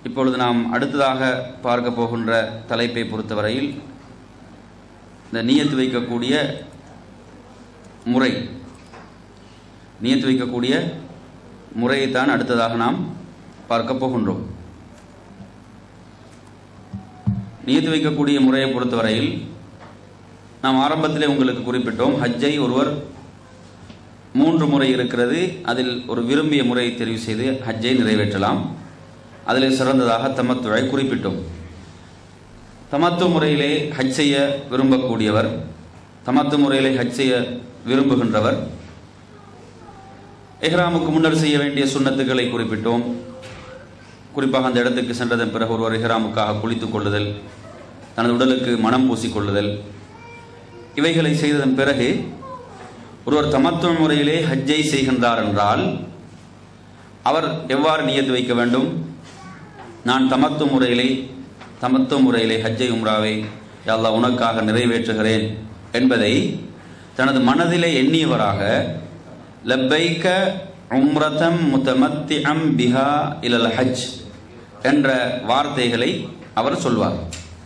இப்பொழுது நாம் அடுத்ததாக பார்க்க போகின்ற தலைப்பை பொறுத்தவரையில் இந்த நியத்து வைக்கக்கூடிய முறை நியத்து வைக்கக்கூடிய முறையைத்தான் அடுத்ததாக நாம் பார்க்க போகின்றோம் நியத்து வைக்கக்கூடிய முறையை பொறுத்தவரையில் நாம் ஆரம்பத்திலே உங்களுக்கு குறிப்பிட்டோம் ஹஜ்ஜை ஒருவர் மூன்று முறை இருக்கிறது அதில் ஒரு விரும்பிய முறையை தெரிவு செய்து ஹஜ்ஜை நிறைவேற்றலாம் அதில் சிறந்ததாக தமத்துவை குறிப்பிட்டோம் தமத்து முறையிலே ஹஜ் செய்ய விரும்பக்கூடியவர் தமத்து முறையிலே ஹஜ் செய்ய விரும்புகின்றவர் எஹ்ராமுக்கு முன்னர் செய்ய வேண்டிய சுண்ணத்துக்களை குறிப்பிட்டோம் குறிப்பாக அந்த இடத்துக்கு சென்றதன் பிறகு ஒருவர் எஹ்ராமுக்காக குளித்துக் கொள்ளுதல் தனது உடலுக்கு மனம் பூசிக்கொள்ளுதல் இவைகளை செய்ததன் பிறகு ஒருவர் தமத்துவ முறையிலே ஹஜ்ஜை செய்கின்றார் என்றால் அவர் எவ்வாறு நியத்து வைக்க வேண்டும் நான் தமத்துவ முறையிலே தமத்துவ முறையிலே ஹஜ்ஜை உம்ராவை அல்லா உனக்காக நிறைவேற்றுகிறேன் என்பதை தனது மனதிலே எண்ணியவராக லப்பைக்க உம்ரதம் முத்தமத்தி அம் பிஹா இலல் ஹஜ் என்ற வார்த்தைகளை அவர் சொல்வார்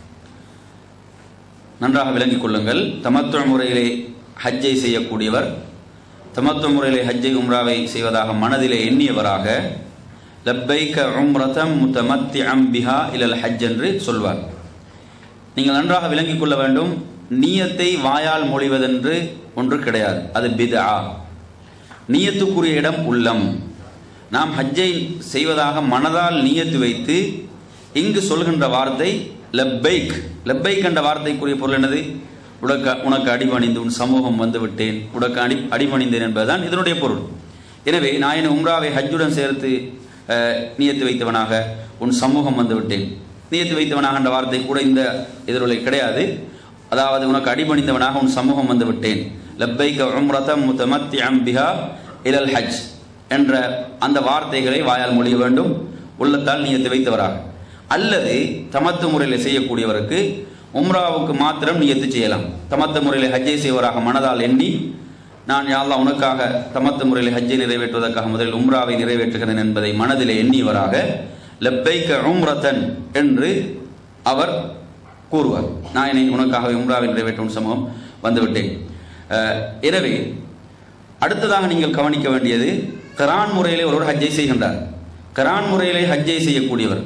நன்றாக விளங்கிக் கொள்ளுங்கள் தமத்துவ முறையிலே ஹஜ்ஜை செய்யக்கூடியவர் தமத்துவ முறையிலே ஹஜ்ஜை உம்ராவை செய்வதாக மனதிலே எண்ணியவராக லப்பைக்க உம்ரதம் முத்தமத்தி அம் பிஹா இலல் ஹஜ் என்று சொல்வார் நீங்கள் நன்றாக விளங்கிக் கொள்ள வேண்டும் நீயத்தை வாயால் மொழிவதென்று ஒன்று கிடையாது அது பிதா நீயத்துக்குரிய இடம் உள்ளம் நாம் ஹஜ்ஜை செய்வதாக மனதால் நீயத்து வைத்து இங்கு சொல்கின்ற வார்த்தை லப்பைக் லப்பைக் என்ற வார்த்தைக்குரிய பொருள் என்னது உனக்கு உனக்கு அடிபணிந்து உன் சமூகம் வந்து விட்டேன் உனக்கு அடி அடிபணிந்தேன் என்பதுதான் இதனுடைய பொருள் எனவே நான் என் உம்ராவை ஹஜ்ஜுடன் சேர்த்து நியத்து வைத்தவனாக உன் சமூகம் வந்து விட்டேன் நியத்து வைத்தவனாக என்ற வார்த்தை கூட இந்த எதிரொலை கிடையாது அதாவது உனக்கு அடிபணிந்தவனாக உன் சமூகம் வந்து விட்டேன் லப்பைக்க உம்ரதம் முத்தமத்தி அம்பிஹா இலல் ஹஜ் என்ற அந்த வார்த்தைகளை வாயால் மொழிய வேண்டும் உள்ளத்தால் நியத்து வைத்தவராக அல்லது தமத்து முறையில் செய்யக்கூடியவருக்கு உம்ராவுக்கு மாத்திரம் நியத்து செய்யலாம் தமத்து முறையில் ஹஜ்ஜை செய்வராக மனதால் எண்ணி நான் யாழ்லா உனக்காக தமத்து முறையில் ஹஜ்ஜை நிறைவேற்றுவதற்காக முதலில் உம்ராவை நிறைவேற்றுகிறேன் என்பதை மனதிலே எண்ணியவராக லப்பைக்க உம்ரத்தன் என்று அவர் கூறுவார் நான் என்னை உனக்காக உம்ராவை நிறைவேற்றும் சமூகம் வந்துவிட்டேன் எனவே அடுத்ததாக நீங்கள் கவனிக்க வேண்டியது கரான் முறையிலே ஒருவர் ஹஜ்ஜை செய்கின்றார் கரான் முறையிலே ஹஜ்ஜை செய்யக்கூடியவர்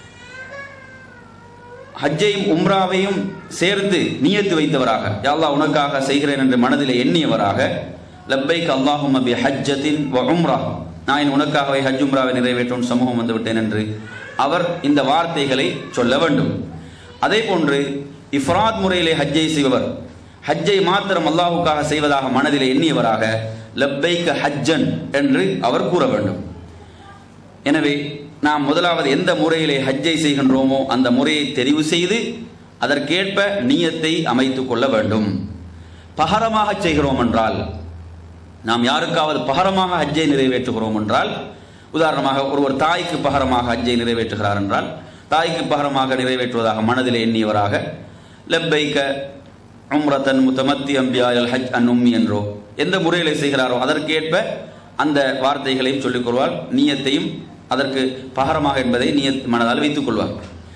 ஹஜ்ஜையும் உம்ராவையும் சேர்த்து நியத்து வைத்தவராக யாழ்லா உனக்காக செய்கிறேன் என்று மனதில் எண்ணியவராக லப்பைக் அல்லாஹும் அபி ஹஜ்ஜத்தின் வ உம்ரா நான் உனக்காகவே ஹஜ் உம்ராவை நிறைவேற்றும் சமூகம் வந்துவிட்டேன் என்று அவர் இந்த வார்த்தைகளை சொல்ல வேண்டும் அதே போன்று இஃப்ராத் முறையிலே ஹஜ்ஜை செய்பவர் ஹஜ்ஜை மாத்திரம் அல்லாஹுக்காக செய்வதாக மனதில் எண்ணியவராக லப்பைக்க ஹஜ்ஜன் என்று அவர் கூற வேண்டும் எனவே நாம் முதலாவது எந்த முறையிலே ஹஜ்ஜை செய்கின்றோமோ அந்த முறையை தெரிவு செய்து அதற்கேற்ப நீயத்தை அமைத்துக் கொள்ள வேண்டும் பகரமாக செய்கிறோம் என்றால் நாம் யாருக்காவது பகரமாக ஹஜ்ஜை நிறைவேற்றுகிறோம் என்றால் உதாரணமாக ஒருவர் தாய்க்கு பகரமாக ஹஜ்ஜை நிறைவேற்றுகிறார் என்றால் தாய்க்கு பகரமாக நிறைவேற்றுவதாக மனதில் எண்ணியவராக லெப்பைக்க உம்ரத்தன் முத்தமத்தி அம்பியாயல் ஹஜ் அன் உம்மி என்றோ எந்த முறையில் செய்கிறாரோ அதற்கேற்ப அந்த வார்த்தைகளையும் சொல்லிக் கொள்வார் நீயத்தையும் அதற்கு பகரமாக என்பதை நீ மனதால் வைத்துக் கொள்வார்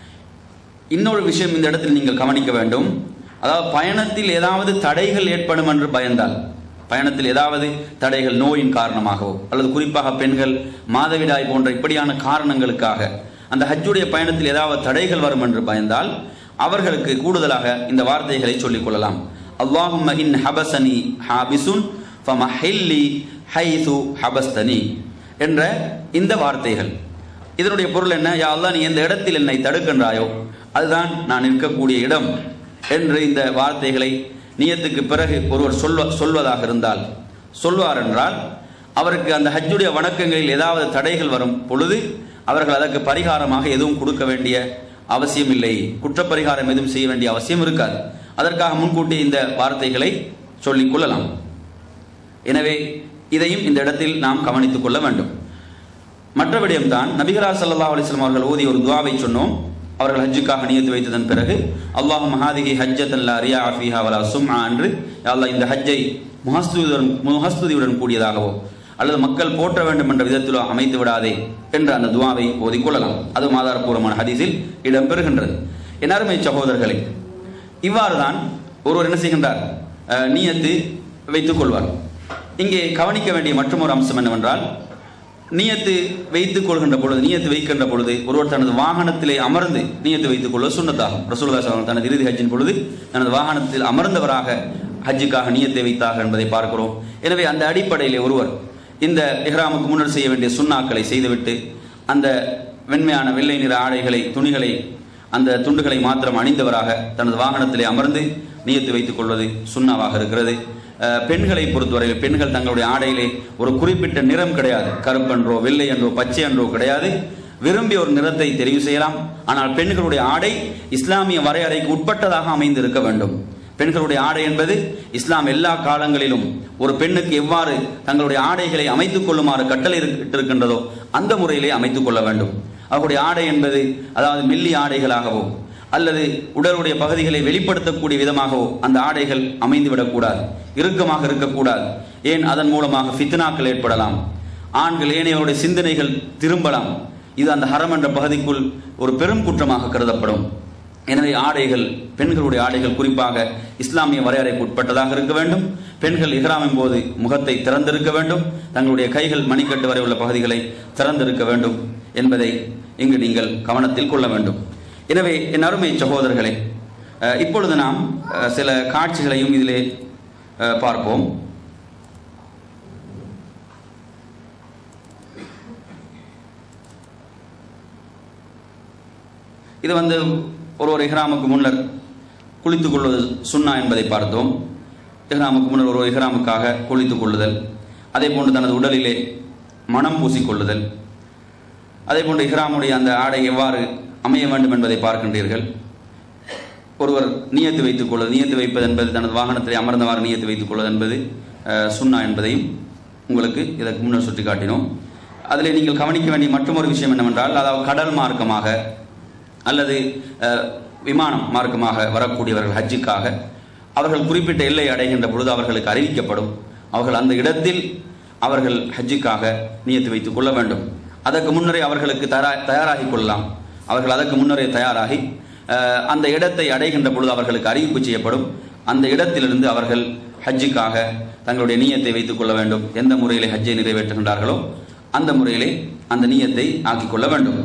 இன்னொரு விஷயம் இந்த இடத்தில் நீங்கள் கவனிக்க வேண்டும் அதாவது பயணத்தில் ஏதாவது தடைகள் ஏற்படும் என்று பயந்தால் பயணத்தில் ஏதாவது தடைகள் நோயின் காரணமாகவோ அல்லது குறிப்பாக பெண்கள் மாதவிடாய் போன்ற இப்படியான காரணங்களுக்காக அந்த ஹஜ்ஜுடைய பயணத்தில் ஏதாவது தடைகள் வரும் என்று பயந்தால் அவர்களுக்கு கூடுதலாக இந்த வார்த்தைகளை சொல்லிக் கொள்ளலாம் அல்லாஹும் மஹின் ஹபசனி ஹாபிசுன் ஃபமஹில்லி ஹைசு ஹபஸ்தனி என்ற இந்த வார்த்தைகள் இதனுடைய பொருள் என்ன யா அல்லா நீ எந்த இடத்தில் என்னை தடுக்கின்றாயோ அதுதான் நான் இருக்கக்கூடிய இடம் என்று இந்த வார்த்தைகளை நியத்துக்கு பிறகு ஒருவர் சொல்வ சொல்வதாக இருந்தால் சொல்வார் என்றால் அவருக்கு அந்த ஹஜ்ஜுடைய வணக்கங்களில் ஏதாவது தடைகள் வரும் பொழுது அவர்கள் அதற்கு பரிகாரமாக எதுவும் கொடுக்க வேண்டிய அவசியம் இல்லை குற்றப்பரிகாரம் எதுவும் செய்ய வேண்டிய அவசியம் இருக்காது அதற்காக முன்கூட்டி இந்த வார்த்தைகளை சொல்லிக் கொள்ளலாம் எனவே இதையும் இந்த இடத்தில் நாம் கவனித்துக் கொள்ள வேண்டும் மற்ற விடயம்தான் நபிகரார் சல்லா அலிஸ்லாம் அவர்கள் ஓதி ஒரு துவாவை சொன்னோம் அவர்கள் ஹஜ்ஜுக்காக நியத்து வைத்ததன் பிறகு அல்லாஹ் மஹாதிகி ஹஜ்ஜத் அல்லா ரியா அஃபிஹா வலா சும்ஆ என்று அல்லாஹ் இந்த ஹஜ்ஜை முஹஸ்துதியுடன் முஹஸ்துதியுடன் கூடியதாகவோ அல்லது மக்கள் போற்ற வேண்டும் என்ற விதத்திலோ அமைத்து விடாதே என்ற அந்த துவாவை ஓதிக்கொள்ளலாம் அது ஆதாரப்பூர்வமான ஹதீஸில் இடம்பெறுகின்றது என் அருமை சகோதரர்களே இவ்வாறுதான் ஒருவர் என்ன செய்கின்றார் அஹ், நியத்து வைத்துக் கொள்வார் இங்கே கவனிக்க வேண்டிய மற்றொரு அம்சம் என்னவென்றால் நியத்து வைத்துக் கொள்கின்ற பொழுது நியத்து வைக்கின்ற பொழுது ஒருவர் தனது வாகனத்திலே அமர்ந்து நியத்து வைத்துக் கொள்வது சுண்ணத்தாகும் ரசூலுல்லாஹி ஸல்லல்லாஹு அலைஹி வஸல்லம் தனது இறுதி ஹஜ்ஜின் பொழுது தனது வாகனத்தில் அமர்ந்தவராக ஹஜ்ஜுக்காக நியத்தை வைத்தார்கள் என்பதை பார்க்கிறோம் எனவே அந்த அடிப்படையிலே ஒருவர் இந்த இஹ்ராமுக்கு முன்னர் செய்ய வேண்டிய சுண்ணாக்களை செய்துவிட்டு அந்த வெண்மையான வெள்ளை நிற ஆடைகளை துணிகளை அந்த துண்டுகளை மாத்திரம் அணிந்தவராக தனது வாகனத்திலே அமர்ந்து நியத்து வைத்துக் கொள்வது சுண்ணாவாக இருக்கிறது அஹ், பெண்களை பொறுத்தவரையில் பெண்கள் தங்களுடைய ஆடையிலே ஒரு குறிப்பிட்ட நிறம் கிடையாது கருப்பென்றோ வெள்ளை என்றோ பச்சை என்றோ கிடையாது விரும்பி ஒரு நிறத்தை தெரிவு செய்யலாம் ஆனால் பெண்களுடைய ஆடை இஸ்லாமிய வரையறைக்கு உட்பட்டதாக அமைந்து இருக்க வேண்டும் பெண்களுடைய ஆடை என்பது இஸ்லாம் எல்லா காலங்களிலும் ஒரு பெண்ணுக்கு எவ்வாறு தங்களுடைய ஆடைகளை அமைத்துக் கொள்ளுமாறு கட்டளை இருக்கின்றதோ அந்த முறையிலே அமைத்துக் கொள்ள வேண்டும் அவருடைய ஆடை என்பது அதாவது மெல்லி ஆடைகளாகவோ அல்லது உடலுடைய பகுதிகளை வெளிப்படுத்தக்கூடிய விதமாகவோ அந்த ஆடைகள் அமைந்து விடக்கூடாது இறுக்கமாக இருக்கக்கூடாது ஏன் அதன் மூலமாக ஃபித்னாக்கள் ஏற்படலாம் ஆண்கள் ஏனையோருடைய சிந்தனைகள் திரும்பலாம் இது அந்த ஹரம் என்ற பகுதிக்குள் ஒரு பெரும் குற்றமாக கருதப்படும் எனவே ஆடைகள் பெண்களுடைய ஆடைகள் குறிப்பாக இஸ்லாமிய வரையறைக்கு உட்பட்டதாக இருக்க வேண்டும் பெண்கள் இஹ்ராமின் போது முகத்தை திறந்திருக்க வேண்டும் தங்களுடைய கைகள் மணிக்கட்டு வரை உள்ள பகுதிகளை திறந்திருக்க வேண்டும் என்பதை இங்கு நீங்கள் கவனத்தில் கொள்ள வேண்டும் எனவே என் அருமை சகோதரர்களே அஹ், இப்பொழுது நாம் அஹ், சில காட்சிகளையும் இதிலே அஹ், பார்ப்போம் இது வந்து ஒரு ஒரு இஹ்ராமுக்கு முன்னர் குளித்துக் கொள்வது சுன்னா என்பதை பார்த்தோம் இஹ்ராமுக்கு முன்னர் ஒரு இஹ்ராமுக்காக குளித்துக் கொள்ளுதல் அதே போன்று தனது உடலிலே மனம் பூசிக்கொள்ளுதல் அதே போன்று இஹ்ராமுடைய அந்த ஆடை எவ்வாறு அமைய வேண்டும் என்பதை பார்க்கின்றீர்கள் ஒருவர் நியத்து வைத்துக் கொள்வது நியத்து வைப்பது என்பது தனது வாகனத்திலே அமர்ந்தவாறு நியத்து வைத்துக் கொள்வது என்பது அஹ், சுன்னா என்பதையும் உங்களுக்கு இதற்கு முன்னர் சுட்டி காட்டினோம் அதில் நீங்கள் கவனிக்க வேண்டிய மற்றொரு விஷயம் என்னவென்றால் அதாவது கடல் மார்க்கமாக அல்லது அஹ், விமானம் மார்க்கமாக வரக்கூடியவர்கள் ஹஜ்ஜுக்காக அவர்கள் குறிப்பிட்ட எல்லை அடைகின்ற பொழுது அவர்களுக்கு அறிவிக்கப்படும் அவர்கள் அந்த இடத்தில் அவர்கள் ஹஜ்ஜுக்காக நியத்து வைத்துக் கொள்ள வேண்டும் அதற்கு முன்னரே அவர்களுக்கு தயாரா தயாராகி கொள்ளலாம் அவர்கள் அதற்கு முன்னரே தயாராகி அஹ், அந்த இடத்தை அடைகின்ற பொழுது அவர்களுக்கு அறிவிப்பு செய்யப்படும் அந்த இடத்திலிருந்து அவர்கள் ஹஜ்ஜுக்காக தங்களுடைய நீயத்தை வைத்துக் கொள்ள வேண்டும் எந்த முறையிலே ஹஜ்ஜை நிறைவேற்றுகின்றார்களோ அந்த முறையிலே அந்த நீயத்தை ஆக்கிக் கொள்ள வேண்டும்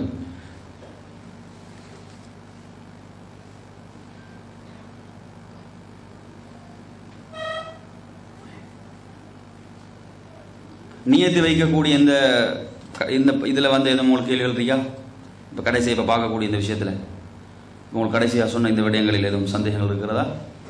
நியத்து வைக்கக்கூடிய இந்த க- இந்த இதில் வந்து எதுவும் உங்களுக்கு கேள்விகள் இருக்கா இப்போ கடைசியாக இப்போ பார்க்கக்கூடிய இந்த விஷயத்தில் உங்களுக்கு கடைசியாக சொன்ன இந்த விடயங்களில் எதுவும் சந்தேகங்கள் இருக்கிறதா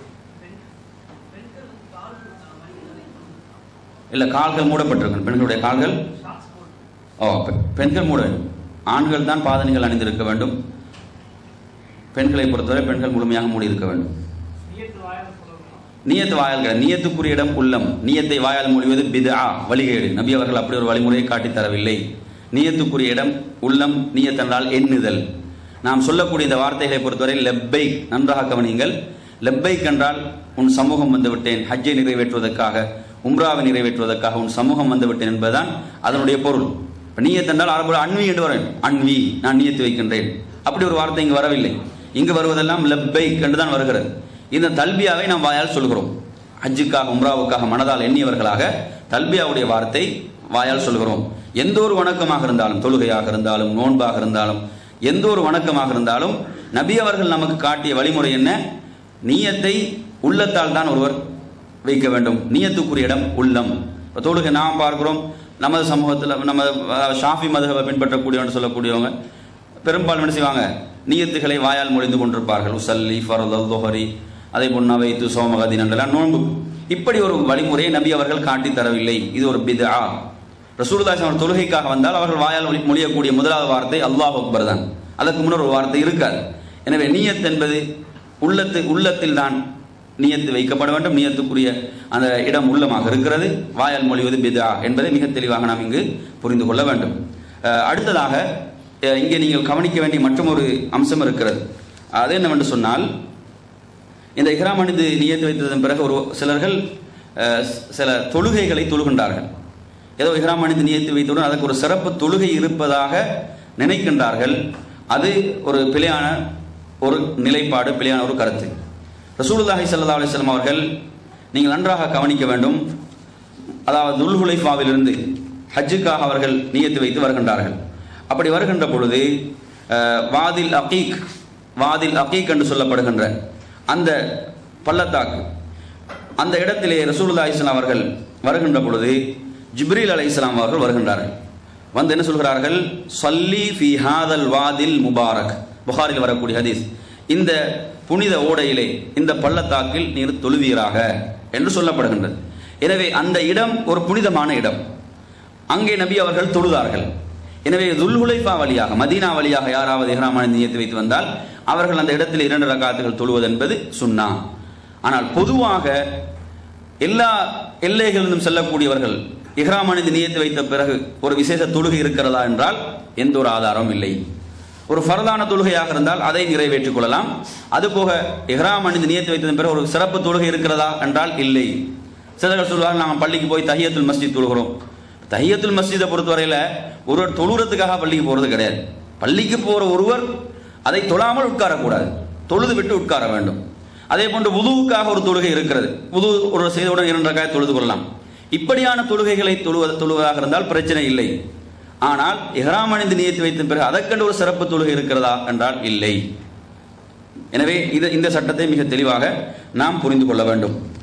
இல்லை கால்கள் மூடப்பட்டிருக்கும் பெண்களுடைய கால்கள் ஓ பெ- பெண்கள் மூட வேண்டும் ஆண்கள் தான் பாதணிகள் அணிந்திருக்க வேண்டும் பெண்களை பொறுத்தவரை பெண்கள் முழுமையாக மூடி இருக்க வேண்டும் நியத்து வாயால் கிடையாது நியத்துக்குரிய இடம் உள்ளம் நியத்தை வாயால் மொழிவது பிதா வழிகேடு நபி அவர்கள் அப்படி ஒரு வழிமுறையை காட்டித் தரவில்லை நியத்துக்குரிய இடம் உள்ளம் நியத் என்றால் எண்ணுதல் நாம் சொல்லக்கூடிய இந்த வார்த்தைகளை பொறுத்தவரை லெப்பை நன்றாக கவனியுங்கள் லெப்பைக் என்றால் உன் சமூகம் வந்து விட்டேன் ஹஜ்ஜை நிறைவேற்றுவதற்காக உம்ராவை நிறைவேற்றுவதற்காக உன் சமூகம் வந்து விட்டேன் என்பதுதான் அதனுடைய பொருள் இப்ப நீயத் என்றால் அரபு அன்வி என்று வரேன் அன்வி நான் நியத்து வைக்கின்றேன் அப்படி ஒரு வார்த்தை இங்கு வரவில்லை இங்கு வருவதெல்லாம் லெப்பைக் என்று தான் வருகிறது இந்த தல்பியாவை நாம் வாயால் சொல்கிறோம் ஹஜ்ஜுக்காக உம்ராவுக்காக மனதால் எண்ணியவர்களாக தல்பியாவுடைய வார்த்தை வாயால் சொல்கிறோம் எந்த ஒரு வணக்கமாக இருந்தாலும் தொழுகையாக இருந்தாலும் நோன்பாக இருந்தாலும் எந்த ஒரு வணக்கமாக இருந்தாலும் நபி அவர்கள் நமக்கு காட்டிய வழிமுறை என்ன நீயத்தை உள்ளத்தால் தான் ஒருவர் வைக்க வேண்டும் நீயத்துக்குரிய இடம் உள்ளம் இப்ப தொழுகை நாம் பார்க்கிறோம் நமது சமூகத்தில் நம்ம அஹ், ஷாஃபி மதுகவை பின்பற்றக்கூடியவன் சொல்லக்கூடியவங்க பெரும்பாலும் என்ன செய்வாங்க நீயத்துகளை வாயால் மொழிந்து கொண்டிருப்பார்கள் உசல்லி ஃபரதல் தொஹரி அதே போன்று வைத்து சோமகதி நன்றெல்லாம் நோன்பு இப்படி ஒரு வழிமுறையை நபி அவர்கள் காட்டித் தரவில்லை இது ஒரு பிதா ரசூலுல்லாஹி அவர் தொழுகைக்காக வந்தால் அவர்கள் வாயால் மொழி- மொழியக்கூடிய முதலாவது வார்த்தை அல்லாஹ் அக்பர் தான் அதற்கு முன்னர் ஒரு வார்த்தை இருக்காது எனவே நீயத் என்பது உள்ளத்து உள்ளத்தில் தான் நியத்து வைக்கப்பட வேண்டும் நியத்துக்குரிய அந்த இடம் உள்ளமாக இருக்கிறது வாயால் மொழிவது பிதா என்பதை மிக தெளிவாக நாம் இங்கு புரிந்து கொள்ள வேண்டும் அஹ், அடுத்ததாக அஹ், இங்கே நீங்கள் கவனிக்க வேண்டிய மற்றொரு அம்சம் இருக்கிறது அது என்னவென்று சொன்னால் இந்த இஹ்ராம் அணிந்து நியத்து வைத்ததன் பிறகு ஒரு சிலர்கள் அஹ், சில தொழுகைகளை தொழுகின்றார்கள் ஏதோ இஹ்ராம் அணிந்து நியத்து வைத்தவுடன் அதற்கு ஒரு சிறப்பு தொழுகை இருப்பதாக நினைக்கின்றார்கள் அது ஒரு பிழையான ஒரு நிலைப்பாடு பிழையான ஒரு கருத்து ரசூலுல்லாஹி ஸல்லல்லாஹு அலைஹி வஸல்லம் அவர்கள் நீங்கள் நன்றாக கவனிக்க வேண்டும் அதாவது துல்ஹுலைஃபாவிலிருந்து ஹஜ்ஜுக்காக அவர்கள் நியத்து வைத்து வருகின்றார்கள் அப்படி வருகின்ற பொழுது அஹ், வாதில் அகீக் வாதில் அகீக் என்று சொல்லப்படுகின்ற அந்த பள்ளத்தாக்கு அந்த இடத்திலே ரசூலுல்லாஹி ஸல்லல்லாஹு அவர்கள் வருகின்ற பொழுது ஜிப்ரீல் அலைஹிஸ்ஸலாம் அவர்கள் வருகின்றார்கள் வந்து என்ன சொல்கிறார்கள் சல்லி ஃபி ஹாதல் வாதில் முபாரக் புகாரில் வரக்கூடிய ஹதீஸ் இந்த புனித ஓடையிலே இந்த பள்ளத்தாக்கில் நீர் தொழுவீராக என்று சொல்லப்படுகின்றது எனவே அந்த இடம் ஒரு புனிதமான இடம் அங்கே நபி அவர்கள் தொழுதார்கள் எனவே துல்ஹுலைஃபா வழியாக மதீனா வழியாக யாராவது இஹ்ராமான நியத்து வைத்து வந்தால் அவர்கள் அந்த இடத்தில் இரண்டு ரகாத்துகள் தொழுவது என்பது சுன்னா ஆனால் பொதுவாக எல்லா எல்லைகளிலும் செல்லக்கூடியவர்கள் இஹ்ராம் அணிந்து நியத்து வைத்த பிறகு ஒரு விசேஷ தொழுகை இருக்கிறதா என்றால் எந்த ஒரு ஆதாரமும் இல்லை ஒரு ஃபரதான தொழுகையாக இருந்தால் அதை நிறைவேற்றிக் கொள்ளலாம் அதுபோக இஹ்ராம் அணிந்து நியத்து வைத்ததன் பிறகு ஒரு சிறப்பு தொழுகை இருக்கிறதா என்றால் இல்லை சிலர்கள் சொல்வார்கள் நாங்கள் பள்ளிக்கு போய் தஹியத்துல் மஸ்ஜித் தொழுகிறோம் தஹியத்துல் மஸ்ஜிதை பொறுத்தவரையில் ஒருவர் தொழுகிறதுக்காக பள்ளிக்கு போகிறது கிடையாது பள்ளிக்கு போகிற ஒருவர் அதை தொழாமல் உட்காரக்கூடாது தொழுது விட்டு உட்கார வேண்டும் அதே போன்று உதுவுக்காக ஒரு தொழுகை இருக்கிறது உது ஒரு செய்தவுடன் இரண்டு ரகாய தொழுது கொள்ளலாம் இப்படியான தொழுகைகளை தொழுவது தொழுவதாக இருந்தால் பிரச்சனை இல்லை ஆனால் இஹ்ராம் அணிந்து நியத்து வைத்த பிறகு அதற்கென்று ஒரு சிறப்பு தொழுகை இருக்கிறதா என்றால் இல்லை எனவே இது இந்த சட்டத்தை மிக தெளிவாக நாம் புரிந்து கொள்ள வேண்டும்